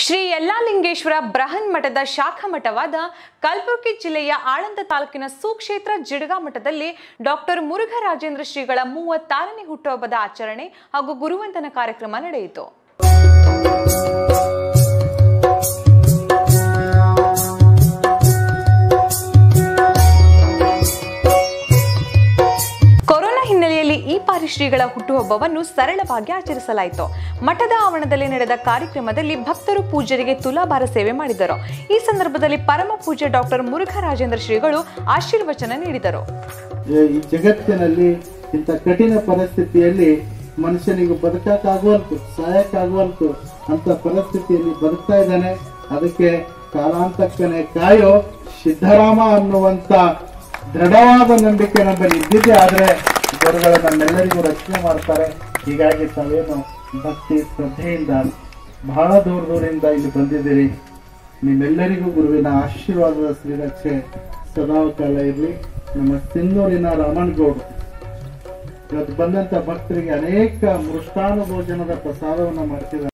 ಶ್ರೀ ಯಲ್ಲಾಲಿಂಗೇಶ್ವರ ಬೃಹನ್ ಮಠದ ಶಾಖಾ ಮಠವಾದ ಕಲಬುರಗಿ ಜಿಲ್ಲೆಯ ಆಳಂದ ತಾಲೂಕಿನ ಸುಕ್ಷೇತ್ರ ಜಿಡಗಾ ಮಠದಲ್ಲಿ ಡಾಕ್ಟರ್ ಮುರುಘರಾಜೇಂದ್ರ ಶ್ರೀಗಳ ಮೂವತ್ತಾರನೇ ಹುಟ್ಟುಹಬ್ಬದ ಆಚರಣೆ ಹಾಗೂ ಗುರುವಂದನ ಕಾರ್ಯಕ್ರಮ ನಡೆಯಿತು ಕೊರೋನಾ ಹಿನ್ನೆಲೆಯಲ್ಲಿ ಈ ಬಾರಿ ಶ್ರೀಗಳ ಹುಟ್ಟುಹಬ್ಬವನ್ನು ಸರಳವಾಗಿ ಆಚರಿಸಲಾಯಿತು ಮಠದ ಆವರಣದಲ್ಲಿ ನಡೆದ ಕಾರ್ಯಕ್ರಮದಲ್ಲಿ ಭಕ್ತರು ಪೂಜ್ಯರಿಗೆ ತುಲಾಭಾರ ಸೇವೆ ಮಾಡಿದರು ಈ ಸಂದರ್ಭದಲ್ಲಿ ಪರಮ ಪೂಜ್ಯ ಡಾಕ್ಟರ್ ಮುರುಘರಾಜೇಂದ್ರ ಶ್ರೀಗಳು ಆಶೀರ್ವಚನ ನೀಡಿದರು ಈ ಜಗತ್ತಿನಲ್ಲಿ ಇಂಥ ಕಠಿಣ ಪರಿಸ್ಥಿತಿಯಲ್ಲಿ ಮನುಷ್ಯನಿಗೆ ಬದುಕಕ್ಕಾಗುವಲ್ತು ಸಾಯಕ್ಕಾಗುವಲ್ತು ಅಂತ ಪರಿಸ್ಥಿತಿಯಲ್ಲಿ ಬದುಕ್ತಾ ಇದ್ದಾನೆ ಅದಕ್ಕೆ ಕಾಲಾಂತಕ್ಕನೆ ಕಾಯೋ ಸಿದ್ದರಾಮ ಅನ್ನುವಂತ ದೃಢವಾದ ನಂಬಿಕೆ ನಮ್ಮಲ್ಲಿ ಇದ್ದಿದ್ದೆ ಆದ್ರೆ ಗುರುಗಳು ನಮ್ಮೆಲ್ಲರಿಗೂ ರಕ್ಷಣೆ ಮಾಡ್ತಾರೆ ಹೀಗಾಗಿ ತಾವೇನು ಭಕ್ತಿ ಶ್ರದ್ಧೆಯಿಂದ ಬಹಳ ದೂರ ದೂರಿಂದ ಇಲ್ಲಿ ಬಂದಿದ್ದೀರಿ ನಿಮ್ಮೆಲ್ಲರಿಗೂ ಗುರುವಿನ ಆಶೀರ್ವಾದದ ಶ್ರೀರಕ್ಷೆ ಸದಾಕಾಲ ಇರಲಿ ನಮ್ಮ ಸಿನ್ನೂರಿನ ರಾಮಣ್ಗೌಡ್ ಇವತ್ತು ಬಂದಂತ ಭಕ್ತರಿಗೆ ಅನೇಕ ಮೃಷ್ಟಾನ ಭೋಜನದ ಪ್ರಸಾದವನ್ನ ಮಾಡ್ತಿದ್ದಾರೆ